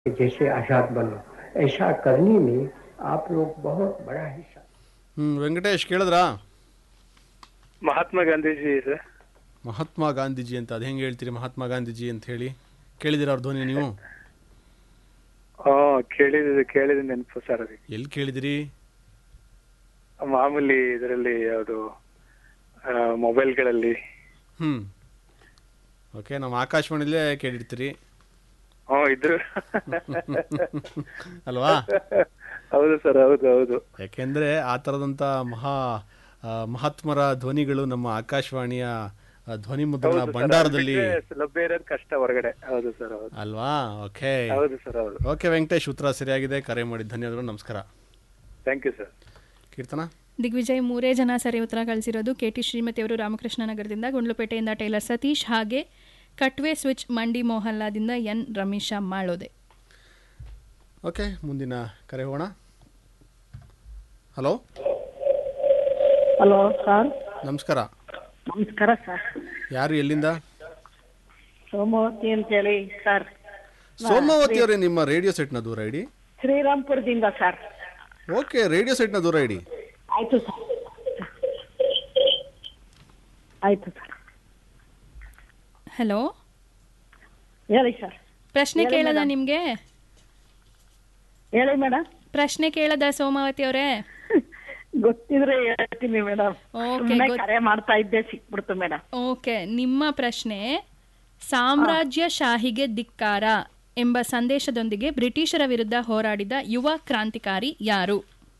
जैसे आजाद बनो ऐसा करने में आप लोग बहुत बड़ा हिस्सा ಹ್ಮ್ ವೆಂಕಟೇಶ್ ಕೇಳಿದ್ರಾ ಮಹಾತ್ಮ ಗಾಂಧೀಜಿ ಸರ್ ಮಹಾತ್ಮ ಗಾಂಧೀಜಿ ಅಂತ ಅದು ಹೆಂಗೆ ಹೇಳ್ತೀರಿ ಮಹಾತ್ಮ ಗಾಂಧೀಜಿ ಅಂತ ಹೇಳಿ ಕೇಳಿದಿರ ಅವ್ರ ಧ್ವನಿ ನೀವು ಹಾ ಕೇಳಿದ ಕೇಳಿದ ನೆನಪು ಸರ್ ಅದಕ್ಕೆ ಎಲ್ಲಿ ಕೇಳಿದಿರಿ ಮಾಮೂಲಿ ಇದರಲ್ಲಿ ಯಾವುದು ಮೊಬೈಲ್ಗಳಲ್ಲಿ ಹ್ಮ್ ಓಕೆ ನಮ್ಮ ಆಕಾಶವಾಣಿಲೇ ಕೇಳಿರ್ತೀರಿ ಹ್ಞೂ ಇದ್ರು ಅಲ್ವಾ ಹೌದು ಸರ್ ಹೌದು ಹೌದು ಯಾಕೆಂದ್ರೆ ಆ ಥರದಂಥ ಮಹಾ ಆ, ಮಹಾತ್ಮರ ಧ್ವನಿಗಳು ನಮ್ಮ ಆಕಾಶವಾಣಿಯ ಆ, ಧ್ವನಿ ಮುದ್ರಣ ಹೌದು ಸರ್ ಭಂಡಾರದಲ್ಲಿ ಲಭ್ಯ ಇರೋದು ಕಷ್ಟ ಹೊರಗಡೆ ಹೌದು ಸರ್ ಹೌದು ಅಲ್ವಾ ಓಕೆ ಹೌದು ಸರ್ ಹೌದು ಓಕೆ ವೆಂಕಟೇಶ್ ಉತ್ತರ ಸರಿಯಾಗಿದೆ ಕರೆ ಮಾಡಿದ ಧನ್ಯವಾದಗಳು ನಮಸ್ಕಾರ thank you sir Keerthana Digvijay ಮೂರೇ ಜನ ಸರಿ ಉತ್ತರ ಕಳಿಸಿರೋದು ಕೆ ಟಿ ಶ್ರೀಮತಿಯವರು ರಾಮಕೃಷ್ಣ ನಗರದಿಂದ ಗುಂಡ್ಲುಪೇಟೆಯಿಂದ ಟೈಲರ್ ಸತೀಶ್ ಹಾಗೆ ಕಟ್ವೆ ಸ್ವಿಚ್ ಮಂಡಿ ಮೊಹಲ್ಲಾದಿಂದ ಎನ್ ರಮೇಶ ಮಾಳೋದೆ ಓಕೆ ಮುಂದಿನ ಕರೆ ಹೋಗೋಣ ಹಲೋ ಹಲೋ ಸರ್ ನಮಸ್ಕಾರ ನಮಸ್ಕಾರ ಸರ್ ಯಾರು ಎಲ್ಲಿಂದ ಸೋಮವತಿ ಅಂತೇಳಿ ಸರ್ ಸೋಮಾವತಿ ಅವರೇ ನಿಮ್ಮ ರೇಡಿಯೋ ಸೆಟ್ನ ದೂರ ಇಡಿ ಶ್ರೀರಾಮ್ಪುರದಿಂದ ಸರ್ ಓಕೆ ರೇಡಿಯೋ ಸೆಟ್ನ ದೂರ ಇಡಿ ಆಯ್ತು ಸರ್ ಆಯ್ತು ಸರ್ ಹಲೋ ಹೇಳಿ ಸರ್ ಪ್ರಶ್ನೆ ಕೇಳದ ನಿಮಗೆ ಹೇಳಿ ಮೇಡಮ್ ಪ್ರಶ್ನೆ ಕೇಳದ ಸೋಮಾವತಿ ಅವರೇ ಗೊತ್ತಿದ್ರೆ ಹೇಳ್ತೀನಿ ಮೇಡಮ್ ಓಕೆ ಸುಮ್ಮನೆ ಕರೆ ಮಾಡ್ತಾ ಇದ್ದೆ ಸಿಕ್ಬಿಡ್ತು ಮೇಡಮ್ ಓಕೆ ನಿಮ್ಮ ಪ್ರಶ್ನೆ ಸಾಮ್ರಾಜ್ಯ ಶಾಹಿಗೆ ಧಿಕ್ಕಾರ ಎಂಬ ಸಂದೇಶದೊಂದಿಗೆ ಬ್ರಿಟಿಷರ ವಿರುದ್ಧ ಹೋರಾಡಿದ ಯುವ ಕ್ರಾಂತಿಕಾರಿ ಯಾರು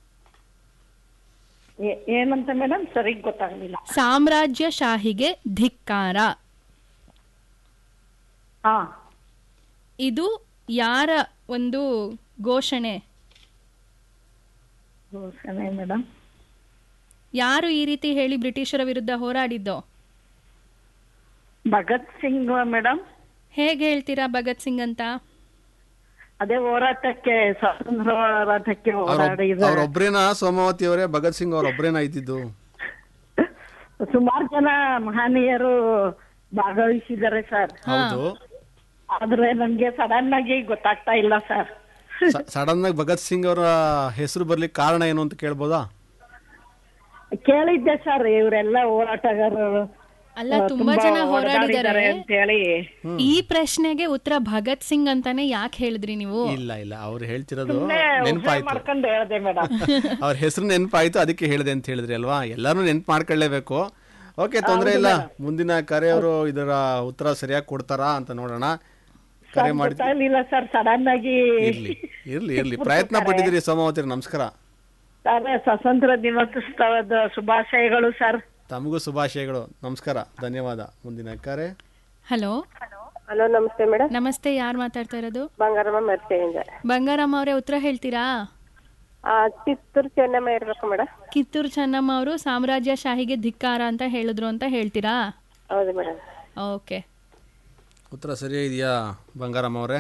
ಏನಂತ ಮೇಡಮ್ ಸರಿ ಗೊತ್ತಾಗಲಿಲ್ಲ ಸಾಮ್ರಾಜ್ಯ ಶಾಹಿಗೆ ಧಿಕ್ಕಾರ ಹಾ ಇದು ಯಾರ ಒಂದು ಘೋಷಣೆ ಘೋಷಣೆ ಮೇಡಮ್ ಯಾರು ಈ ರೀತಿ ಹೇಳಿ ಬ್ರಿಟಿಷರ ವಿರುದ್ಧ ಹೋರಾಡಿದ್ದು ಭಗತ್ ಸಿಂಗ್ ಮೇಡಮ್ ಹೇಗೆ ಹೇಳ್ತೀರಾ ಭಗತ್ ಸಿಂಗ್ ಅಂತ ಅದೇ ಹೋರಾಟಕ್ಕೆ ಸ್ವಾತಂತ್ರ್ಯ ಹೋರಾಟಕ್ಕೆ ಹೋರಾಡಿದ ಅವ್ರೊಬ್ರೇನಾ ಸೋಮಾವತಿ ಅವರೇ ಭಗತ್ ಸಿಂಗ್ ಅವ್ರೊಬ್ರೇನಾ ಇದ್ದಿದ್ದು ಸುಮಾರು ಜನ ಮಹನೀಯರು ಭಾಗವಹಿಸಿದ್ದಾರೆ ಸರ್ ಹೌದು ಆದ್ರೆ ನನ್ಗೆ ಸಡನ್ ಆಗಿ ಗೊತ್ತಾಗ್ತಾ ಇಲ್ಲ ಸರ್ ಸಡನ್ ಆಗಿ ಭಗತ್ ಸಿಂಗ್ ಅವರ ಹೆಸರು ಬರ್ಲಿಕ್ಕೆ ಕಾರಣ ಏನು ಅಂತ ಕೇಳ್ಬೋದಾ ಕೇಳಿದ್ದೆ ಸರ್ ಇವರೆಲ್ಲ ಹೋರಾಟಗಾರರು ಅಲ್ಲ ತುಂಬಾ ಜನ ಹೋರಾಡಿದ್ದಾರೆ ಅಂತ ಹೇಳಿ ಈ ಪ್ರಶ್ನೆಗೆ ಉತ್ತರ ಭಗತ್ ಸಿಂಗ್ ಅಂತಾನೆ ಯಾಕೆ ಹೇಳಿದ್ರಿ ನೀವು ಇಲ್ಲ ಇಲ್ಲ ಅವ್ರು ಹೇಳ್ತಿರೋದು ನೆನಪಾಯ್ತು ಮಾಡ್ಕೊಂಡು ಹೇಳ್ದೆ ಮೇಡಮ್ ಅವ್ರ ಹೆಸರು ನೆನಪಾಯ್ತು ಅದಕ್ಕೆ ಹೇಳಿದೆ ಅಂತ ಹೇಳಿದ್ರಿ ಅಲ್ವಾ ಎಲ್ಲಾರು ನೆನ್ಪು ಮಾಡ್ಕೊಳ್ಳೇಬೇಕು ಓಕೆ ತೊಂದರೆ ಇಲ್ಲ ಮುಂದಿನ ಕರೆಯವರು ಇದರ ಉತ್ತರ ಸರಿಯಾಗಿ ಕೊಡ್ತಾರಾ ಅಂತ ನೋಡೋಣ ಕರೆ ಮಾಡಿ ಗೊತ್ತಾಗ್ಲಿಲ್ಲ ಸರ್ ಸಡನ್ ಆಗಿ ಇರ್ಲಿ ಇರ್ಲಿ ಇರ್ಲಿ ಪ್ರಯತ್ನ ಪಟ್ಟಿದ್ದೀರಿ ಸೋಮಾವತಿ ನಮಸ್ಕಾರ ಸರ್ ಸ್ವಾತಂತ್ರ್ಯ ದಿನೋತ್ಸವದ ಶುಭಾಶಯಗಳು ಸರ್ ತಮಗೂ ಶುಭಾಶಯಗಳು ನಮಸ್ಕಾರ ಧನ್ಯವಾದ ಮುಂದಿನ ಕರೆ ಹಲೋ ಹಲೋ ನಮಸ್ತೆ ಮೇಡಮ್ ನಮಸ್ತೆ ಯಾರು ಮಾತಾಡ್ತಾ ಇರೋದು ಬಂಗಾರಮ್ಮ ಮರ್ತೆಯಿಂದ ಬಂಗಾರಮ್ಮ ಅವರೇ ಉತ್ತರ ಹೇಳ್ತೀರಾ ಆ ಕಿತ್ತೂರು ಚೆನ್ನಮ್ಮ ಇರ್ಬೇಕು ಮೇಡಮ್ ಕಿತ್ತೂರು ಚೆನ್ನಮ್ಮ ಅವರು ಸಾಮ್ರಾಜ್ಯ ಶಾಹಿಗೆ ಧಿಕ್ಕಾರ ಅಂತ ಹೇಳಿದ್ರು ಅಂತ ಹೇಳ್ತೀರಾ ಹೌದು ಮೇಡಮ್ ಓಕೆ ಉತ್ತರ ಸರಿಯಾ ಇದೆಯಾ ಬಂಗಾರಮ್ಮ ಅವರೇ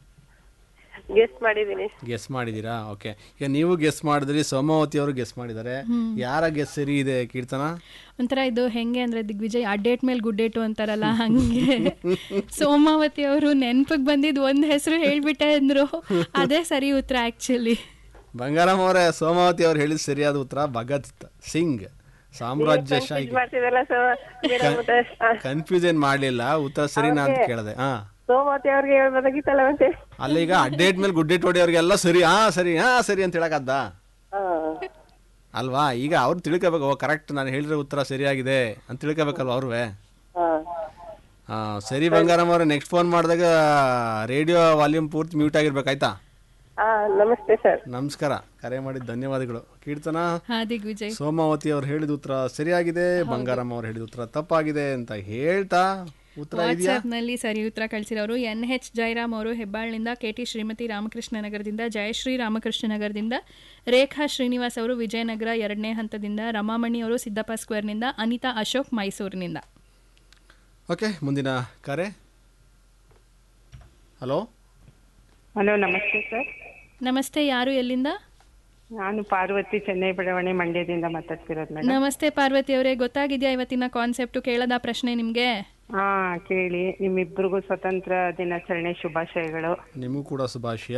ಗೆಸ್ಟ್ ಮಾಡಿದ್ದೀನಿ ಗೆಸ್ ಮಾಡಿದ್ದೀರಾ ಓಕೆ ಈಗ ನೀವು ಗೆಸ್ ಮಾಡಿದ್ರಿ ಸೋಮಾವತಿ ಅವರು ಗೆಸ್ ಮಾಡಿದ್ದಾರೆ ಯಾರ ಗೆಸ್ ಸರಿ ಇದೆ ಕೀರ್ತನ ಒಂಥರ ಇದು ಹೆಂಗೆ ಅಂದ್ರೆ ದಿಗ್ವಿಜಯ್ ಅಡ್ಡೇಟ್ ಮೇಲೆ ಗುಡ್ಡೇಟು ಅಂತಾರಲ್ಲ ಹಂಗೆ ಸೋಮಾವತಿ ಅವರು ನೆನ್ಪಿಗೆ ಬಂದಿದ್ ಒಂದ್ ಹೆಸರು ಹೇಳ್ಬಿಟ್ಟೆ ಅಂದ್ರು ಅದೇ ಸರಿ ಉತ್ತರ ಆಕ್ಚುಲಿ ಬಂಗಾರಮ್ಮ ಅವರೇ ಸೋಮಾವತಿ ಅವ್ರು ಹೇಳಿದ ಸರಿಯಾದ ಉತ್ತರ ಭಗತ್ ಸಿಂಗ್ ಸಾಮ್ರಾಜ್ಯ ಶಾಹಿ ಮಾಡ್ತಿದ್ದಲ್ಲ ಸೊ ಕನ್ಫ್ಯೂಸ್ ಏನ್ ಮಾಡ್ಲಿಲ್ಲ ಉತ್ತರ ಸರಿನಾ ಅಂತ ಕೇಳಿದೆ ಹಾ ಸೋಮವತಿ ಅವ್ರಿಗೆ ಹೇಳ್ಬೋದಾಗಿತ್ತಲ್ಲ ಮತ್ತೆ ಅಲ್ಲ ಈಗ ಅಡ್ಡೇಟ್ ಮೇಲೆ ಗುಡ್ಡೇಟ್ ಹೊಡೆಯೋರಿಗೆಲ್ಲ ಸರಿ ಹಾ ಸರಿ ಹಾ ಸರಿ ಅಂತ ಹೇಳಕದ್ದ ಹಾ ಅಲ್ವಾ ಈಗ ಅವ್ರು ತಿಳ್ಕೊಬೇಕು ಓ ಕರೆಕ್ಟ್ ನಾನು ಹೇಳಿರೋ ಉತ್ತರ ಸರಿಯಾಗಿದೆ ಅಂತ ತಿಳ್ಕೊಬೇಕಲ್ವ ಅವ್ರುವೆ ಹಾ ಹಾ ಸರಿ ಬಂಗಾರಮ್ಮ ಅವ್ರೆ ನೆಕ್ಸ್ಟ್ ಫೋನ್ ಮಾಡಿದಾಗ ರೇಡಿಯೋ ವಾಲ್ಯೂಮ್ ಪೂರ್ತಿ ಮ್ಯೂಟ್ ಆಗಿರ್ಬೇಕಾಯ್ತಾ ಹಾ ನಮಸ್ತೆ ಸರ್ ನಮಸ್ಕಾರ ಕರೆ ಮಾಡಿದ ಧನ್ಯವಾದಗಳು ಕೀರ್ತನ ಹಾ ದಿಗ್ವಿಜಯ್ ಸೋಮಾವತಿ ಅವ್ರು ಹೇಳಿದ ಉತ್ತರ ಸರಿಯಾಗಿದೆ ಬಂಗಾರಮ್ಮ ಅವ್ರು ಹೇಳಿದ ಉತ್ತರ ತಪ್ಪಾಗಿದೆ ಅಂತ ಹೇಳ್ತಾ ಉತ್ತರ ಇದೆಯಾ ವಾಟ್ಸ್ಆಪ್ ನಲ್ಲಿ ಸರಿ ಉತ್ತರ ಕಳಿಸಿರೋರು ಎನ್ ಎಚ್ ಜಯರಾಮ್ ಅವರು ಹೆಬ್ಬಾಳ್ನಿಂದ ಕೆ ಟಿ ಶ್ರೀಮತಿ ರಾಮಕೃಷ್ಣ ನಗರದಿಂದ ಜಯಶ್ರೀ ರಾಮಕೃಷ್ಣ ನಗರದಿಂದ ರೇಖಾ ಶ್ರೀನಿವಾಸ್ ಅವರು ವಿಜಯನಗರ ಎರಡನೇ ಹಂತದಿಂದ ರಮಾಮಣಿ ಅವರು ಸಿದ್ದಪ್ಪ ಸ್ಕ್ವೇರ್ನಿಂದ ಅನಿತಾ ಅಶೋಕ್ ಮೈಸೂರಿನಿಂದ ಓಕೆ ಮುಂದಿನ ಕರೆ ಹಲೋ ಹಲೋ ನಮಸ್ತೆ ಸರ್ ನಮಸ್ತೆ ಯಾರು ಎಲ್ಲಿಂದ ನಾನು ಪಾರ್ವತಿ ಚೆನ್ನೈ ಬಡಾವಣೆ ಮಂಡ್ಯದಿಂದ ಮಾತಾಡ್ತಿರೋದು ಮೇಡಮ್ ನಮಸ್ತೆ ಪಾರ್ವತಿ ಅವರೇ ಗೊತ್ತಾಗಿದ್ಯಾ ಇವತ್ತಿನ ಕಾನ್ಸೆಪ್ಟ್ ಕೇಳದ ಪ್ರಶ್ನೆ ನಿಮ್ಗೆ ಹಾ ಕೇಳಿ ನಿಮ್ಮಿಬ್ಬರಿಗೂ ಸ್ವತಂತ್ರ ದಿನಾಚರಣೆ ಶುಭಾಶಯಗಳು ನಿಮಗೂ ಕೂಡ ಶುಭಾಶಯ